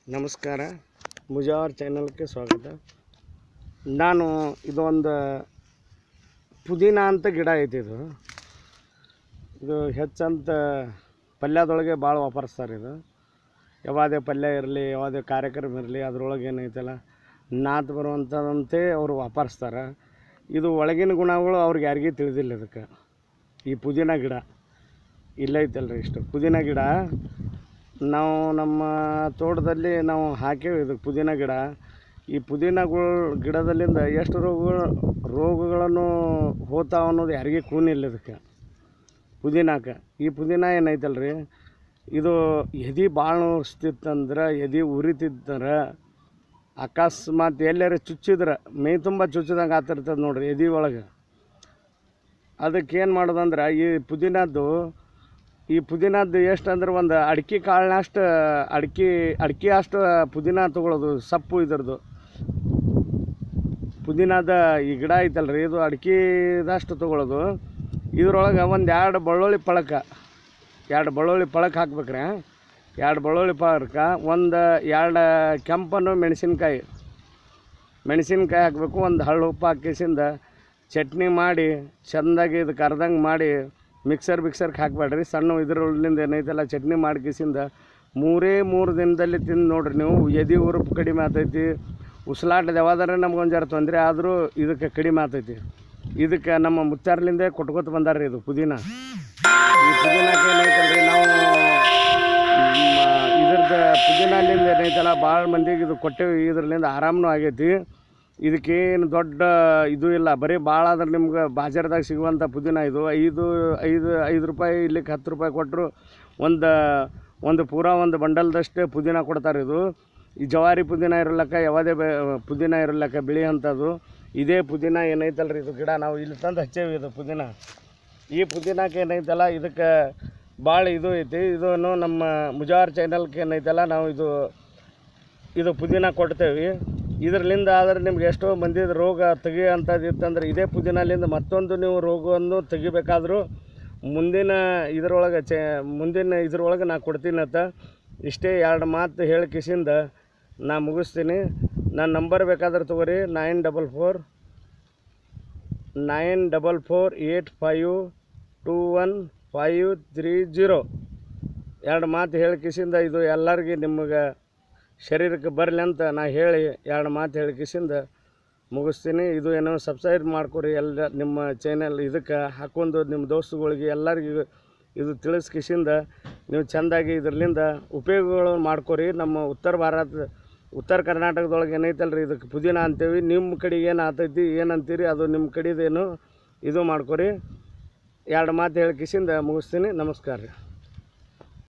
ನಮಸ್ಕಾರ ಮುಜಾವರ್ ಚಾನಲ್ಗೆ ಸ್ವಾಗತ ನಾನು ಇದೊಂದು ಪುದೀನ ಅಂತ ಗಿಡ ಐತಿ ಇದು ಇದು ಹೆಚ್ಚಂತ ಪಲ್ಯದೊಳಗೆ ಭಾಳ ವಾಪರಿಸ್ತಾರೆ ಇದು ಯಾವುದೇ ಪಲ್ಯ ಇರಲಿ ಯಾವುದೇ ಕಾರ್ಯಕ್ರಮ ಇರಲಿ ಅದ್ರೊಳಗೆ ಏನೈತಲ್ಲ ನಾತ್ ಬರುವಂಥದ್ದಂತೆ ಅವರು ವಾಪರಿಸ್ತಾರೆ ಇದು ಒಳಗಿನ ಗುಣಗಳು ಅವ್ರಿಗೆ ಯಾರಿಗೂ ತಿಳಿದಿಲ್ಲ ಇದಕ್ಕೆ ಈ ಪುದೀನ ಗಿಡ ಇಲ್ಲೈತಲ್ರಿ ಇಷ್ಟು ಪುದೀನ ಗಿಡ ನಾವು ನಮ್ಮ ತೋಟದಲ್ಲಿ ನಾವು ಹಾಕೇವಿ ಇದು ಪುದೀನ ಗಿಡ ಈ ಪುದೀನಗಳು ಗಿಡದಲ್ಲಿಂದ ಎಷ್ಟು ರೋಗಗಳು ರೋಗಗಳನ್ನು ಹೋತಾವ ಅನ್ನೋದು ಯಾರಿಗೂ ಕೂನಿಲ್ಲ ಇದಕ್ಕೆ ಪುದೀನಾಕ ಈ ಪುದೀನ ಏನೈತಲ್ರಿ ಇದು ಎದೆ ಭಾಳ ನೋಸ್ತಿತ್ತಂದ್ರೆ ಎದೆ ಉರಿತಿತ್ತಂದ್ರೆ ಅಕಸ್ಮಾತ್ ಎಲ್ಲಾರ ಚುಚ್ಚಿದ್ರೆ ಮೈ ತುಂಬ ಚುಚ್ಚಿದಂಗೆ ಆತಿರ್ತದೆ ನೋಡ್ರಿ ಎದೆ ಒಳಗೆ ಅದಕ್ಕೆ ಏನು ಮಾಡೋದಂದ್ರೆ ಈ ಪುದೀನದ್ದು ಈ ಪುದೀನದ್ದು ಎಷ್ಟು ಅಂದ್ರೆ ಒಂದು ಅಡಿಕೆ ಕಾಳಿನಷ್ಟು ಅಡಿಕೆ ಅಡಿಕೆ ಅಷ್ಟು ಪುದೀನ ತೊಗೊಳೋದು ಸೊಪ್ಪು ಇದ್ರದ್ದು ಪುದೀನದ ಈ ಗಿಡ ಐತಲ್ರಿ ಇದು ಅಡಿಕೆದಷ್ಟು ತೊಗೊಳೋದು ಇದ್ರೊಳಗೆ ಒಂದು ಎರಡು ಬೆಳ್ಳುಳ್ಳಿ ಪಳಕ ಎರಡು ಬೆಳ್ಳುಳ್ಳಿ ಪಳಕ ಹಾಕ್ಬೇಕ್ರಿ ಎರಡು ಬೆಳ್ಳುಳ್ಳಿ ಪಳಕ ಒಂದು ಎರಡು ಕೆಂಪನ್ನು ಮೆಣಸಿನ್ಕಾಯಿ ಮೆಣಸಿನ್ಕಾಯಿ ಹಾಕಬೇಕು ಒಂದು ಹಳ್ಳು ಉಪ್ಪು ಹಾಕಿಸಿಂದ ಚಟ್ನಿ ಮಾಡಿ ಚೆಂದಾಗಿ ಇದು ಕರ್ದಂಗೆ ಮಾಡಿ ಮಿಕ್ಸರ್ ಬಿಕ್ಸರ್ಗೆ ಹಾಕಬೇಡ್ರಿ ಸಣ್ಣ ಇದ್ರಲ್ಲಿಂದ ಏನೈತಲ್ಲ ಚಟ್ನಿ ಮಾಡಿ ಕಿಸಿಂದ ಮೂರೇ ಮೂರು ದಿನದಲ್ಲಿ ತಿಂದು ನೋಡ್ರಿ ನೀವು ಎದೆ ಉರುಪು ಕಡಿಮೆ ಆಗ್ತೈತಿ ಉಸಿಲಾಟದ ಯಾವ್ದಾರ ನಮ್ಗೊಂದು ಜರ ತೊಂದರೆ ಆದರೂ ಇದಕ್ಕೆ ಕಡಿಮೆ ಆಗ್ತೈತಿ ಇದಕ್ಕೆ ನಮ್ಮ ಮುತ್ತಾರ್ಲಿಂದ ಕೊಟ್ಕೊತ ಬಂದಾರ್ರಿ ಇದು ಪುದೀನ ಈ ಪುದೀನಕ್ಕೆ ಏನೈತಲ್ರಿ ನಾವು ಮ್, ಇದ್ರದ್ದು ಪುದೀನಲಿಂದ ಏನೈತಲ್ಲ ಭಾಳ ಮಂದಿಗೆ ಇದು ಕೊಟ್ಟೇವಿ ಇದ್ರಲಿಂದ ಆರಾಮನೂ ಆಗೈತಿ ಇದಕ್ಕೇನು ದೊಡ್ಡ ಇದು ಇಲ್ಲ ಬರೀ ಭಾಳ ಆದ್ರೆ ನಿಮ್ಗೆ ಬಾಜಾರ್ದಾಗ ಸಿಗುವಂಥ ಪುದೀನ ಇದು ಐದು ಐದು ಐದು ರೂಪಾಯಿ ಇಲ್ಲಿಕ್ಕೆ ಹತ್ತು ರೂಪಾಯಿ ಕೊಟ್ಟರು ಒಂದು ಒಂದು ಪೂರ ಒಂದು ಬಂಡಲ್ದಷ್ಟೇ ಪುದೀನ ಕೊಡ್ತಾರೆ ಇದು ಈ ಜವಾರಿ ಪುದೀನ ಇರಲಕ್ಕ ಯಾವುದೇ ಬೆ ಪುದೀನ ಇರಲಕ್ಕ ಬಿಳಿ ಅಂಥದ್ದು ಇದೇ ಪುದೀನ ಏನೈತಲ್ರಿ ಇದು ಗಿಡ ನಾವು ಇಲ್ಲಿ ತಂದು ಹಚ್ಚೇವಿ ಇದು ಪುದೀನ ಈ ಪುದೀನಕ್ಕೆ ಏನೈತಲ್ಲ ಇದಕ್ಕೆ ಭಾಳ ಇದು ಐತಿ ಇದನ್ನು ನಮ್ಮ ಮುಜಾರ್ ಚಾನಲ್ಗೆ ಏನೈತಲ್ಲ ನಾವು ಇದು ಇದು ಪುದೀನ ಕೊಡ್ತೇವೆ ಇದರಲ್ಲಿಂದ ಆದ್ರೆ ನಿಮ್ಗೆ ಎಷ್ಟೋ ಮಂದಿದ ರೋಗ ತೆಗಿಯೋಂಥದ್ದು ಇತ್ತಂದ್ರೆ ಇದೇ ಪುದೀನಲಿಂದ ಮತ್ತೊಂದು ನೀವು ರೋಗವನ್ನು ತೆಗಿಬೇಕಾದ್ರೂ ಮುಂದಿನ ಇದರೊಳಗೆ ಚೆ ಮುಂದಿನ ಇದ್ರೊಳಗೆ ನಾ ಕೊಡ್ತೀನಿ ಅಂತ ಇಷ್ಟೇ ಎರಡು ಮಾತು ಹೇಳಿ ಕಿಸಿಂದ ನಾ ಮುಗಿಸ್ತೀನಿ ನನ್ನ ನಂಬರ್ ಬೇಕಾದ್ರೆ ತೊಗೋರಿ nine double four nine double four eight five two one five three zero ಎರಡು ಮಾತು ಹೇಳಿ ಕಿಸಿಂದ ಇದು ಎಲ್ಲರಿಗೆ ನಿಮಗೆ ಶರೀರಕ್ಕೆ ಬರಲಿ ಅಂತ ನಾ ಹೇಳಿ ಎರಡು ಮಾತು ಹೇಳಿ ಕಿಸಿಂದ ಮುಗಿಸ್ತೀನಿ ಇದು ಏನೋ ಸಬ್ಸ್ಕ್ರೈಬ್ ಮಾಡ್ಕೊರಿ ಎಲ್ಲ ನಿಮ್ಮ ಚಾನೆಲ್ ಇದಕ್ಕೆ ಹಾಕೊಂಡು ನಿಮ್ಮ ದೋಸ್ತುಗಳಿಗೆ ಎಲ್ಲರಿಗೂ ಇದು ತಿಳಿಸ್ ಕಿಸಿಂದ ನೀವು ಚೆಂದಾಗಿ ಇದರಿಂದ ಉಪಯೋಗಗಳು ಮಾಡ್ಕೊರಿ ನಮ್ಮ ಉತ್ತರ ಭಾರತ ಉತ್ತರ ಕರ್ನಾಟಕದೊಳಗೆ ಏನೈತಲ್ರಿ ಇದಕ್ಕೆ ಪುದೀನ ಅಂತೇವಿ ನಿಮ್ಮ ಕಡೆಗೆ ಏನು ಆತೈತಿ ಏನಂತೀರಿ ಅದು ನಿಮ್ಮ ಕಡೆದೇನು ಇದು ಮಾಡ್ಕೊರಿ ಎರಡು ಮಾತು ಹೇಳಿ ಕಿಸಿಂದ ಮುಗಿಸ್ತೀನಿ ನಮಸ್ಕಾರ ರೀ